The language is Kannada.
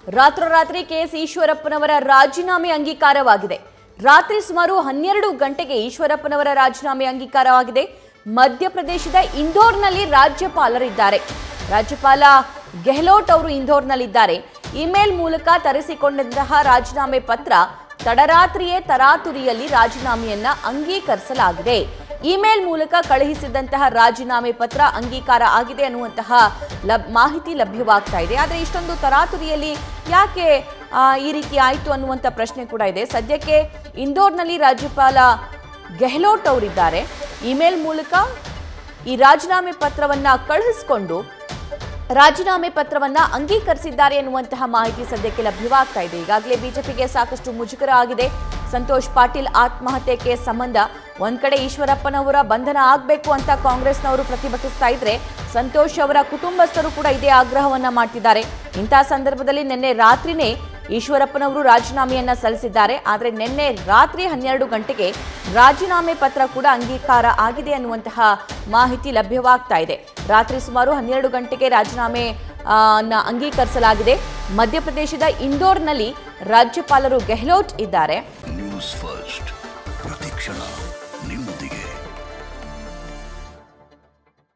ರಾತ್ರೋರಾತ್ರಿ ಕೆಎಸ್ ಈಶ್ವರಪ್ಪನವರ ರಾಜೀನಾಮೆ ಅಂಗೀಕಾರವಾಗಿದೆ ರಾತ್ರಿ ಸುಮಾರು ಹನ್ನೆರಡು ಗಂಟೆಗೆ ಈಶ್ವರಪ್ಪನವರ ರಾಜೀನಾಮೆ ಅಂಗೀಕಾರವಾಗಿದೆ ಮಧ್ಯಪ್ರದೇಶದ ಇಂದೋರ್ನಲ್ಲಿ ರಾಜ್ಯಪಾಲರಿದ್ದಾರೆ ರಾಜ್ಯಪಾಲ ಗೆಹ್ಲೋಟ್ ಅವರು ಇಂದೋರ್ನಲ್ಲಿದ್ದಾರೆ ಇಮೇಲ್ ಮೂಲಕ ತರಿಸಿಕೊಂಡಂತಹ ರಾಜೀನಾಮೆ ಪತ್ರ ತಡರಾತ್ರಿಯೇ ತರಾತುರಿಯಲ್ಲಿ ರಾಜೀನಾಮೆಯನ್ನ ಅಂಗೀಕರಿಸಲಾಗಿದೆ ಇಮೇಲ್ ಮೂಲಕ ಕಳುಹಿಸಿದಂತಹ ರಾಜೀನಾಮೆ ಪತ್ರ ಅಂಗೀಕಾರ ಆಗಿದೆ ಅನ್ನುವಂತಹ ಲಬ್ ಮಾಹಿತಿ ಲಭ್ಯವಾಗ್ತಾ ಇದೆ ಆದರೆ ಇಷ್ಟೊಂದು ತರಾತುರಿಯಲ್ಲಿ ಯಾಕೆ ಆ, ಈ ರೀತಿ ಆಯಿತು ಅನ್ನುವಂಥ ಪ್ರಶ್ನೆ ಕೂಡ ಇದೆ ಸದ್ಯಕ್ಕೆ ಇಂದೋರ್ನಲ್ಲಿ ರಾಜ್ಯಪಾಲ ಗೆಹ್ಲೋಟ್ ಅವರಿದ್ದಾರೆ ಇಮೇಲ್ ಮೂಲಕ ಈ ರಾಜೀನಾಮೆ ಪತ್ರವನ್ನ ಕಳುಹಿಸಿಕೊಂಡು ರಾಜೀನಾಮೆ ಪತ್ರವನ್ನ ಅಂಗೀಕರಿಸಿದ್ದಾರೆ ಎನ್ನುವಂತಹ ಮಾಹಿತಿ ಸದ್ಯಕ್ಕೆ ಲಭ್ಯವಾಗ್ತಾ ಇದೆ ಈಗಾಗಲೇ ಬಿಜೆಪಿಗೆ ಸಾಕಷ್ಟು ಮುಜುಗರ ಆಗಿದೆ ಸಂತೋಷ್ ಪಾಟೀಲ್ ಆತ್ಮಹತ್ಯೆಗೆ ಸಂಬಂಧ ಒಂದ್ ಕಡೆ ಈಶ್ವರಪ್ಪನವರ ಬಂಧನ ಆಗಬೇಕು ಅಂತ ಕಾಂಗ್ರೆಸ್ನವರು ಪ್ರತಿಭಟಿಸ್ತಾ ಇದ್ರೆ ಸಂತೋಷ್ ಅವರ ಕುಟುಂಬಸ್ಥರು ಕೂಡ ಇದೇ ಆಗ್ರಹವನ್ನ ಮಾಡ್ತಿದ್ದಾರೆ ಇಂತಹ ಸಂದರ್ಭದಲ್ಲಿ ನಿನ್ನೆ ರಾತ್ರಿನೇ ಈಶ್ವರಪ್ಪನವರು ರಾಜೀನಾಮೆಯನ್ನ ಸಲ್ಲಿಸಿದ್ದಾರೆ ಆದರೆ ನಿನ್ನೆ ರಾತ್ರಿ ಹನ್ನೆರಡು ಗಂಟೆಗೆ ರಾಜೀನಾಮೆ ಪತ್ರ ಕೂಡ ಅಂಗೀಕಾರ ಆಗಿದೆ ಅನ್ನುವಂತಹ ಮಾಹಿತಿ ಲಭ್ಯವಾಗ್ತಾ ಇದೆ ರಾತ್ರಿ ಸುಮಾರು ಹನ್ನೆರಡು ಗಂಟೆಗೆ ರಾಜೀನಾಮೆ ಆ, ನ ಅಂಗೀಕರಿಸಲಾಗಿದೆ ಮಧ್ಯಪ್ರದೇಶದ ಇಂದೋರ್ನಲ್ಲಿ ರಾಜ್ಯಪಾಲರು ಗೆಹ್ಲೋಟ್ ಇದ್ದಾರೆ ನ್ಯೂಸ್ ಫಸ್ಟ್ ಪ್ರತಿಕ್ಷಣ ನಿಮ್ಮೊಂದಿಗೆ